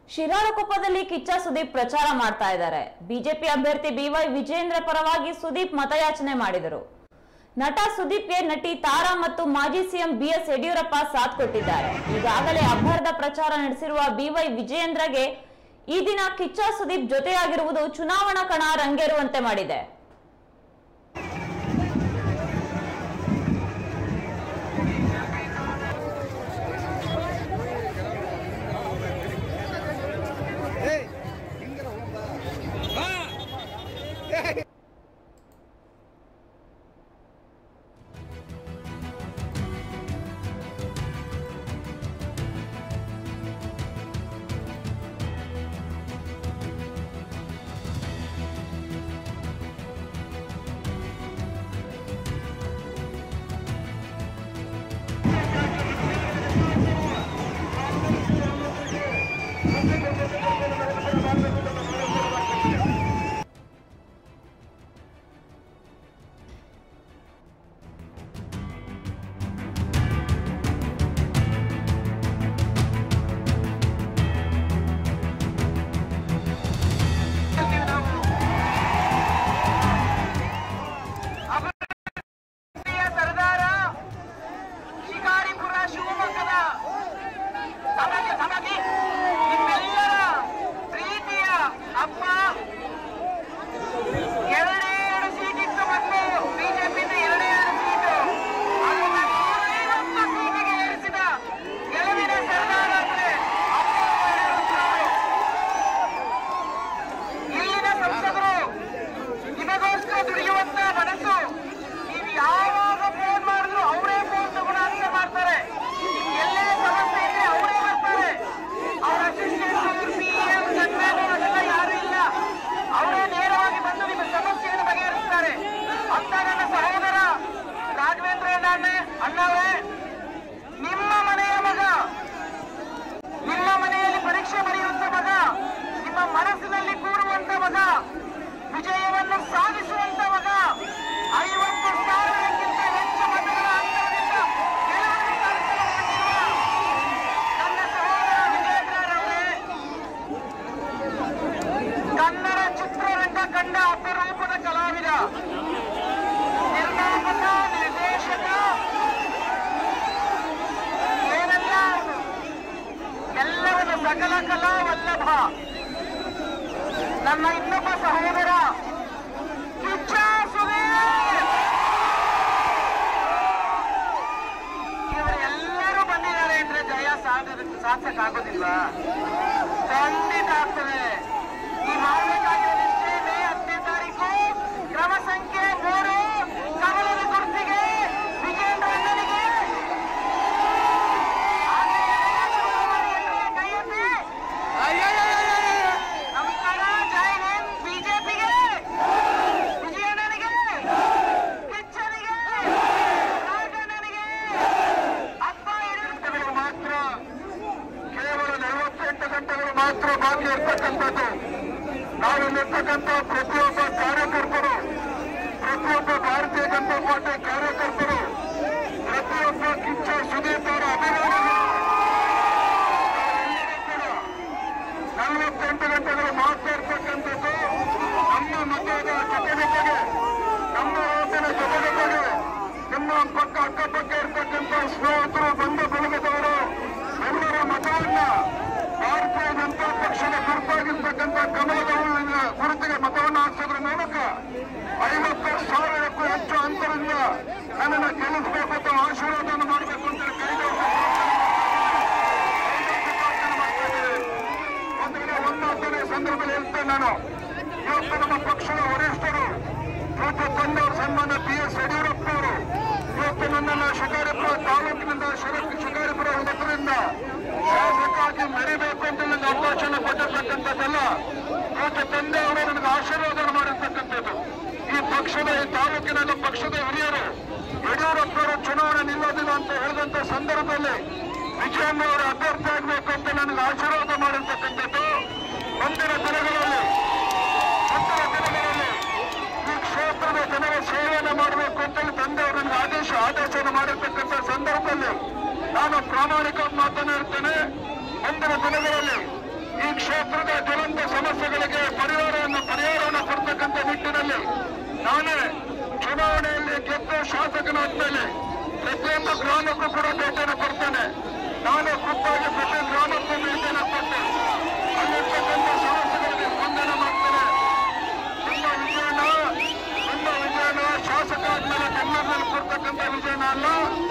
ಶಿರಾಳಕೊಪ್ಪದಲ್ಲಿ ಕಿಚ್ಚ ಸುದೀಪ್ ಪ್ರಚಾರ ಮಾಡ್ತಾ ಇದ್ದಾರೆ ಬಿಜೆಪಿ ಅಭ್ಯರ್ಥಿ ಬಿವೈ ವಿಜೇಂದ್ರ ಪರವಾಗಿ ಸುದೀಪ್ ಮತಯಾಚನೆ ಮಾಡಿದರು ನಟ ಸುದೀಪ್ಗೆ ನಟಿ ತಾರಾ ಮತ್ತು ಮಾಜಿ ಸಿಎಂ ಬಿಎಸ್ ಯಡಿಯೂರಪ್ಪ ಸಾಥ್ ಕೊಟ್ಟಿದ್ದಾರೆ ಈಗಾಗಲೇ ಅಬ್ಬರದ ಪ್ರಚಾರ ನಡೆಸಿರುವ ಬಿವೈ ವಿಜಯೇಂದ್ರಗೆ ಈ ದಿನ ಕಿಚ್ಚ ಸುದೀಪ್ ಜೊತೆಯಾಗಿರುವುದು ಚುನಾವಣಾ ಕಣ ರಂಗೇರುವಂತೆ ಮಾಡಿದೆ ಪ್ರಿಯ ಸರ್ದಾರ ಶಿಕಾರಿಪುರ ಶಿವಮೊಗ್ಗದ ಸಮಾಧಿ ಸಮಾಧಿ ನಿಮ್ಮೆಲ್ಲರ ಪ್ರೀತಿಯ ಅಪ್ಪ ಎರಡೇ ಎರಡು ಸೀಟ್ ಇತ್ತು ಮತ್ತು ಬಿಜೆಪಿಯಿಂದ ಎರಡೇ ಎರಡು ಸೀಟು ಅದನ್ನ ನೂರೈವತ್ತು ಸೀಟಿಗೆ ಏರಿಸಿದ ಗೆಲುವಿನ ಸರ್ದಾರ ಅಂದ್ರೆ ಅಪ್ಪಯ್ಯನವರು. ಇಲ್ಲಿನ ಸಂಸದರು ನಿಮಗೋಸ್ಕರ ದುಡಿಯುವಂತ ಮನಸ್ಸು ನೀವು ಯಾವಾಗ ಫೋನ್ ಮಾಡಿದ್ರು ಅವರೇ ಫೋನ್ ತಗೊಂಡು ಆನ್ಸರ್ ಮಾಡ್ತಾರೆ ಎಲ್ಲೇ ಸಮಸ್ಯೆ ಇದೆ ಅವರೇ ಬರ್ತಾರೆ ಅವ್ರ ಅಸಿಸ್ಟೆಂಟ್ ಸಿಎಂ ಸಚಿವರು ಅದೆಲ್ಲ ಯಾರು ಇಲ್ಲ ಅವರೇ ನೇರವಾಗಿ ಬಂದು ನಿಮ್ಮ ಸಮಸ್ಯೆಯನ್ನು ಬಗೆಹರಿಸ್ತಾರೆ ಅಂತ ನನ್ನ ಸಹೋದರ ರಾಘವೇಂದ್ರ ಅಣ್ಣನೇ ಅಣ್ಣವೇ ನಿಮ್ಮ ಮನೆಯ ಮಗ ನಿಮ್ಮ ಮನೆಯಲ್ಲಿ ಪರೀಕ್ಷೆ ಬರೆಯುವಂತ ಮಗ ನಿಮ್ಮ ಮನಸ್ಸಿನಲ್ಲಿ ಕೂರುವಂತ ಮಗ ವಿಜಯವನ್ನು ಸಾಧಿಸುವಂತ ಮಗ ಐವತ್ತು ಸಾವಿರಕ್ಕಿಂತ ಹೆಚ್ಚು ಮತಗಳ ಅಂತರದಿಂದ ಗೆಲುವನ್ನು ಸಾಧಿಸಲು ಹೊರಟಿರುವ ನನ್ನ ಸಹೋದರ ವಿಜಯೇಂದ್ರರವರೇ ಕನ್ನಡ ಚಿತ್ರರಂಗ ಕಂಡ ಅಪರೂಪದ ಕಲಾವಿದ ನಿರ್ಮಾಪಕ ನಿರ್ದೇಶಕ ಏನೆಲ್ಲ ಅವನು ಎಲ್ಲವನ್ನು ಸಕಲ ಕಲಾ ವಲ್ಲಭ ನನ್ನ ಇನ್ನೊಬ್ಬ ಸಹೋದರ ಕಿಚ್ಚ ಸುಧೀರ್ ಇವರೆಲ್ಲರೂ ಬಂದಿದ್ದಾರೆ ಅಂದ್ರೆ ಜಯ ಸಾಧನ ಸಾಧಿಸಕ್ಕಾಗೋದಿಲ್ವಾ ಖಂಡಿತ ಆಗ್ತದೆ ಈ ಮಾಡಬೇಕಾಗಿರೋದಿಷ್ಟೇ ಮೇ ಹತ್ತನೇ ತಾರೀಕು ಕ್ರಮ ಸಂಖ್ಯೆ ಮೂರು ಕಮಲದ ಗುರುತಿಗೆ ವಿಜೇಂದ್ರ ಅಣ್ಣನಿಗೆ ನಮಸ್ಕಾರ ಜೈ ಹಿಂದ್ ಬಿಜೆಪಿಗೆ ವಿಜಯಣ್ಣನಿಗೆ ಕಿಚ್ಚನಿಗೆ ರಾಜಣ್ಣನಿಗೆ ಅಪ್ಪ ಯಡಿಯೂರಪ್ಪನವರು ಮಾತ್ರ ಕೇವಲ ನಲವತ್ತೆಂಟು ಗಂಟೆಗಳು ಮಾತ್ರ ಬಾಕಿ ಇರ್ತಕ್ಕಂಥದ್ದು ನಾವಿಲ್ಲಿರ್ತಕ್ಕಂಥ ಪ್ರತಿಯೊಬ್ಬ ಕಾರ್ಯಕರ್ತರು ಪ್ರತಿಯೊಬ್ಬ ಭಾರತೀಯ ಜನತಾ ಪಾರ್ಟಿ ಕಾರ್ಯಕರ್ತರು ಪ್ರತಿಯೊಬ್ಬ ಕಿಚ್ಚ ಸುದೀಪ್ ಅವರ ಅಭಿಮಾನಿಗಳು ನಲವತ್ತೆಂಟು ಗಂಟೆಗಳು ಮಾತ್ರ ಇರ್ತಕ್ಕಂಥದ್ದು ನಮ್ಮ ಮತದ ಚಟುವಟಿಕೆಗೆ ನಮ್ಮ ಓಟಿನ ಚಟುವಟಿಕೆಗೆ ನಿಮ್ಮ ಪಕ್ಕ ಅಕ್ಕಪಕ್ಕ ಇರ್ತಕ್ಕಂಥ ಸ್ನೇಹಿತರು ಬಂಧು ಬಳಗದವರು ಎಲ್ಲರ ಮತವನ್ನ ಭಾರತೀಯ ಜನತಾ ಪಕ್ಷದ ಗುರುತಾಗಿರ್ತಕ್ಕಂಥ ಕಮಲದ ಹೂವಿನ ಗುರುತಿಗೆ ಮತವನ್ನು ಹಾಕಿಸೋದ್ರ ಮೂಲಕ ಐವತ್ತು ಸಾವಿರಕ್ಕೂ ಹೆಚ್ಚು ಅಂತರದಿಂದ ನನ್ನನ್ನು ಗೆಲ್ಲಿಸಬೇಕು ಅಂತ ಆಶೀರ್ವಾದವನ್ನು ಮಾಡಬೇಕು ಅಂತ ಕೈಗೊಂಡು ಅಂದ್ರೆ ಒಂದಾತನೇ ಸಂದರ್ಭದಲ್ಲಿ ಹೇಳ್ತೇನೆ ನಾನು ಇವತ್ತು ನಮ್ಮ ಪಕ್ಷದ ವರಿಷ್ಠರು ಇವತ್ತು ತಂದವರು ಸನ್ಮಾನ ಬಿ ಎಸ್ ಯಡಿಯೂರಪ್ಪ ಅವರು ಇವತ್ತು ನನ್ನನ್ನ ಶಿಕಾರಿಪುರ ತಾಲೂಕಿನಿಂದ ಶಿರ- ಶಿಕಾರಿಪುರ ಮತದಿಂದ ಶಾಸಕಾಗಿ ಮೆರಿಬೇಕು ಅಂತ ನನಗೆ ಅವಕಾಶನ ಕೊಟ್ಟಿರ್ತಕ್ಕಂಥದ್ದಲ್ಲ ಇವತ್ತು ತಂದೆ ಅವರು ನನಗೆ ಆಶೀರ್ವಾದ ಮಾಡಿರ್ತಕ್ಕಂಥದ್ದು ಈ ಪಕ್ಷದ ಈ ತಾಲೂಕಿನಲ್ಲಿ ಪಕ್ಷದ ಹಿರಿಯರು ಯಡಿಯೂರಪ್ಪನವರು ಚುನಾವಣೆ ನಿಲ್ಲೋದಿಲ್ಲ ಅಂತ ಹೇಳಿದಂತ ಸಂದರ್ಭದಲ್ಲಿ ವಿಜಯಮ್ಮ ಅವರು ಅಭ್ಯರ್ಥಿ ಆಗಬೇಕು ಅಂತ ನನಗೆ ಆಶೀರ್ವಾದ ಮಾಡಿರ್ತಕ್ಕಂಥದ್ದು ಮುಂದಿನ ದಿನಗಳಲ್ಲಿ ಮುಂದಿನ ದಿನಗಳಲ್ಲಿ ಈ ಕ್ಷೇತ್ರದ ಜನರ ಸೇವೆಯನ್ನು ಮಾಡಬೇಕು ಅಂತೇಳಿ ತಂದೆಯವರು ನನಗೆ ಆದೇಶ ಆದೇಶವನ್ನು ಮಾಡಿರ್ತಕ್ಕಂಥ ಸಂದರ್ಭದಲ್ಲಿ ನಾನು ಪ್ರಾಮಾಣಿಕವಾಗಿ ಮಾತನಾಡ್ತೇನೆ ಮುಂದಿನ ದಿನಗಳಲ್ಲಿ ಈ ಕ್ಷೇತ್ರ ತಾಲೂಕಿನ ಹೊತ್ತಲ್ಲಿ ಪ್ರತಿಯೊಂದು ಗ್ರಾಮಕ್ಕೂ ಕೂಡ ಭೇಟಿಯನ್ನು ಕೊಡ್ತೇನೆ ನಾನು ಖುದ್ದಾಗಿ ಪ್ರತಿ ಗ್ರಾಮಕ್ಕೂ ಭೇಟಿಯನ್ನು ಕೊಟ್ಟು ಅಲ್ಲಿರ್ತಕ್ಕಂಥ ಸಮಸ್ಯೆಗಳಿಗೆ ಸ್ಪಂದನೆ ಮಾಡ್ತೇನೆ ನಿಮ್ಮ ವಿಜಯನ ನಿಮ್ಮ ವಿಜಯನ ಶಾಸಕ ಆದ್ಮೇಲೆ ಬೆಂಗಳೂರಿನಲ್ಲಿ ಕೊಡ್ತಕ್ಕಂಥ ವಿಜಯನ ಅಲ್ಲ